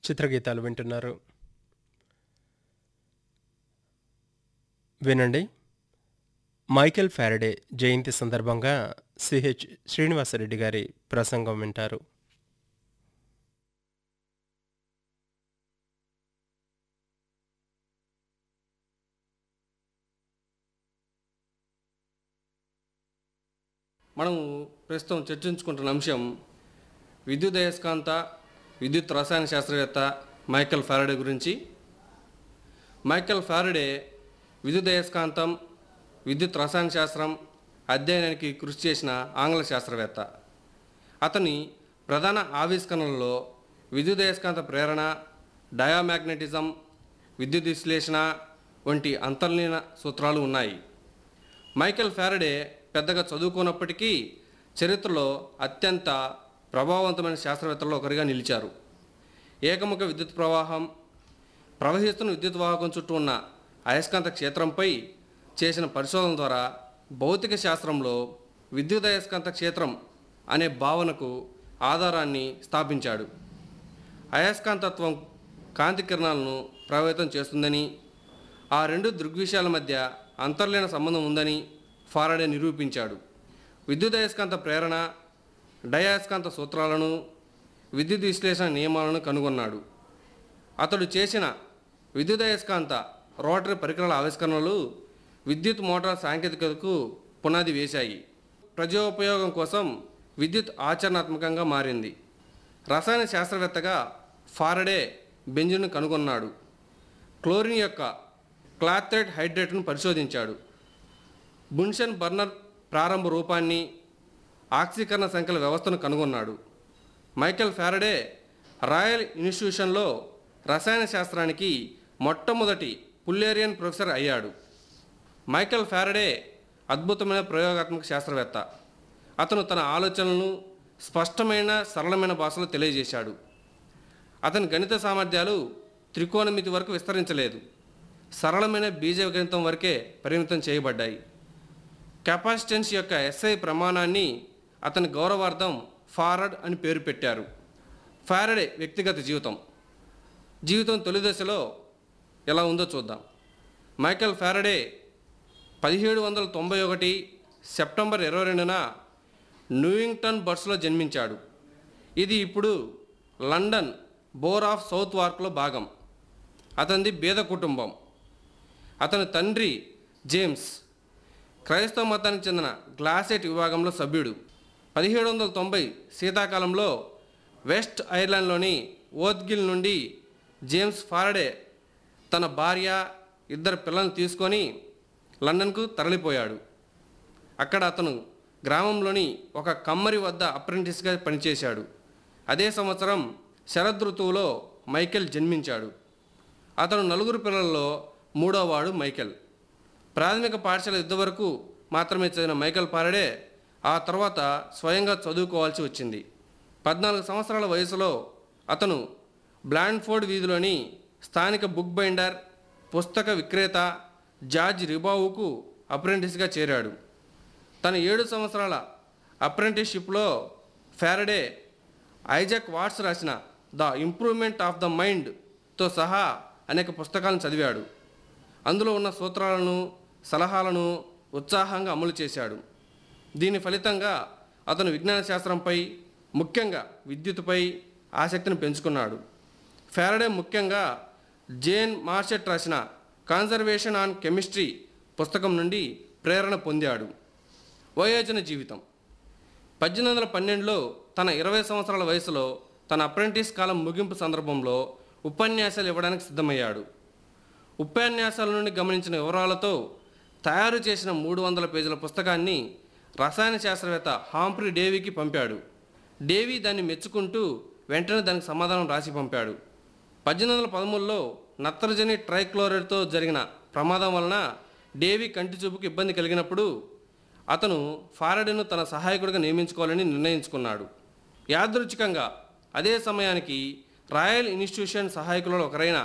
చిత్రగీతాలు వింటున్నారు వినండి మైకేల్ ఫ్యారడే జయంతి సందర్భంగా సిహెచ్ శ్రీనివాసరెడ్డి గారి ప్రసంగం వింటారు మనం ప్రస్తుతం చర్చించుకుంటున్న అంశం విద్యుత్ అయస్కాంత విద్యుత్ రసాయన శాస్త్రవేత్త మైకెల్ ఫారడే గురించి మైకెల్ ఫారడే విద్యుత్ అయస్కాంతం విద్యుత్ రసాయన శాస్త్రం అధ్యయనానికి కృషి చేసిన ఆంగ్ల శాస్త్రవేత్త అతని ప్రధాన ఆవిష్కరణలలో విద్యుత్ అయస్కాంత ప్రేరణ డయామాగ్నెటిజం విద్యుత్ విశ్లేషణ వంటి అంతర్లీన సూత్రాలు ఉన్నాయి మైకెల్ ఫారడే పెద్దగా చదువుకున్నప్పటికీ చరిత్రలో అత్యంత ప్రభావవంతమైన శాస్త్రవేత్తల్లో ఒకరిగా నిలిచారు ఏకముఖ విద్యుత్ ప్రవాహం ప్రవహిస్తున్న విద్యుత్ వాహకం చుట్టూ ఉన్న అయస్కాంత క్షేత్రంపై చేసిన పరిశోధన ద్వారా భౌతిక శాస్త్రంలో విద్యుత్ అయస్కాంత క్షేత్రం అనే భావనకు ఆధారాన్ని స్థాపించాడు అయస్కాంతత్వం కాంతి కిరణాలను ప్రభావితం చేస్తుందని ఆ రెండు దృగ్విషయాల మధ్య అంతర్లీన సంబంధం ఉందని ఫారడే నిరూపించాడు విద్యుత్ అయస్కాంత ప్రేరణ డయాస్కాంత సూత్రాలను విద్యుత్ విశ్లేషణ నియమాలను కనుగొన్నాడు అతడు చేసిన విద్యుత్ అయస్కాంత రోటరీ పరికరాల ఆవిష్కరణలు విద్యుత్ మోటార్ సాంకేతికతకు పునాది వేశాయి ప్రజోపయోగం కోసం విద్యుత్ ఆచరణాత్మకంగా మారింది రసాయన శాస్త్రవేత్తగా ఫారడే బెంజును కనుగొన్నాడు క్లోరిన్ యొక్క క్లాథ్రెట్ హైడ్రేట్ను పరిశోధించాడు బున్షన్ బర్నర్ ప్రారంభ రూపాన్ని ఆక్సీకరణ సంఖ్యల వ్యవస్థను కనుగొన్నాడు మైకెల్ ఫారడే రాయల్ ఇన్స్టిట్యూషన్లో రసాయన శాస్త్రానికి మొట్టమొదటి పుల్లేరియన్ ప్రొఫెసర్ అయ్యాడు మైకెల్ ఫారడే అద్భుతమైన ప్రయోగాత్మక శాస్త్రవేత్త అతను తన ఆలోచనలను స్పష్టమైన సరళమైన భాషలో తెలియజేశాడు అతని గణిత సామర్థ్యాలు త్రికోణమితి వరకు విస్తరించలేదు సరళమైన బీజగణితం వరకే పరిమితం చేయబడ్డాయి కెపాసిటెన్స్ యొక్క ఎస్ఐ ప్రమాణాన్ని అతని గౌరవార్థం ఫారడ్ అని పేరు పెట్టారు ఫారడే వ్యక్తిగత జీవితం జీవితం తొలి దశలో ఎలా ఉందో చూద్దాం మైకెల్ ఫారడే పదిహేడు వందల తొంభై ఒకటి సెప్టెంబర్ ఇరవై రెండున న్యూయింగ్టన్ బర్స్లో జన్మించాడు ఇది ఇప్పుడు లండన్ బోర్ ఆఫ్ సౌత్ వార్క్లో భాగం అతనిది బీద కుటుంబం అతని తండ్రి జేమ్స్ క్రైస్తవ మతానికి చెందిన గ్లాసెట్ విభాగంలో సభ్యుడు పదిహేడు వందల తొంభై శీతాకాలంలో వెస్ట్ ఐర్లాండ్లోని ఓద్గిల్ నుండి జేమ్స్ ఫారడే తన భార్య ఇద్దరు పిల్లల్ని తీసుకొని లండన్కు తరలిపోయాడు అక్కడ అతను గ్రామంలోని ఒక కమ్మరి వద్ద అప్రెంటిస్గా పనిచేశాడు అదే సంవత్సరం శరదృతువులో మైకెల్ జన్మించాడు అతను నలుగురు పిల్లల్లో మూడోవాడు మైకెల్ ప్రాథమిక పాఠశాల యుద్ధ వరకు మాత్రమే చదివిన మైకెల్ పారడే ఆ తర్వాత స్వయంగా చదువుకోవాల్సి వచ్చింది పద్నాలుగు సంవత్సరాల వయసులో అతను బ్లాండ్ఫోర్డ్ వీధిలోని స్థానిక బుక్ బైండర్ పుస్తక విక్రేత జార్జ్ రిబావుకు అప్రెంటిస్గా చేరాడు తన ఏడు సంవత్సరాల అప్రెంటిస్షిప్లో ఫారడే ఐజాక్ వాట్స్ రాసిన ద ఇంప్రూవ్మెంట్ ఆఫ్ ద మైండ్తో సహా అనేక పుస్తకాలను చదివాడు అందులో ఉన్న సూత్రాలను సలహాలను ఉత్సాహంగా అమలు చేశాడు దీని ఫలితంగా అతను విజ్ఞాన శాస్త్రంపై ముఖ్యంగా విద్యుత్పై ఆసక్తిని పెంచుకున్నాడు ఫారడే ముఖ్యంగా జేన్ మార్షెట్ రాసిన కాన్సర్వేషన్ ఆన్ కెమిస్ట్రీ పుస్తకం నుండి ప్రేరణ పొందాడు వయోజన జీవితం పద్దెనిమిది వందల పన్నెండులో తన ఇరవై సంవత్సరాల వయసులో తన అప్రెంటిస్ కాలం ముగింపు సందర్భంలో ఉపన్యాసాలు ఇవ్వడానికి సిద్ధమయ్యాడు ఉపన్యాసాల నుండి గమనించిన వివరాలతో తయారు చేసిన మూడు వందల పేజీల పుస్తకాన్ని రసాయన శాస్త్రవేత్త హాంప్రీ డేవీకి పంపాడు డేవీ దాన్ని మెచ్చుకుంటూ వెంటనే దానికి సమాధానం రాసి పంపాడు పద్దెనిమిది వందల పదమూడులో నత్రజని ట్రైక్లోరైడ్తో జరిగిన ప్రమాదం వలన డేవీ కంటి చూపుకు ఇబ్బంది కలిగినప్పుడు అతను ఫారడేను తన సహాయకుడిగా నియమించుకోవాలని నిర్ణయించుకున్నాడు యాదృచ్ఛికంగా అదే సమయానికి రాయల్ ఇన్స్టిట్యూషన్ సహాయకులలో ఒకరైన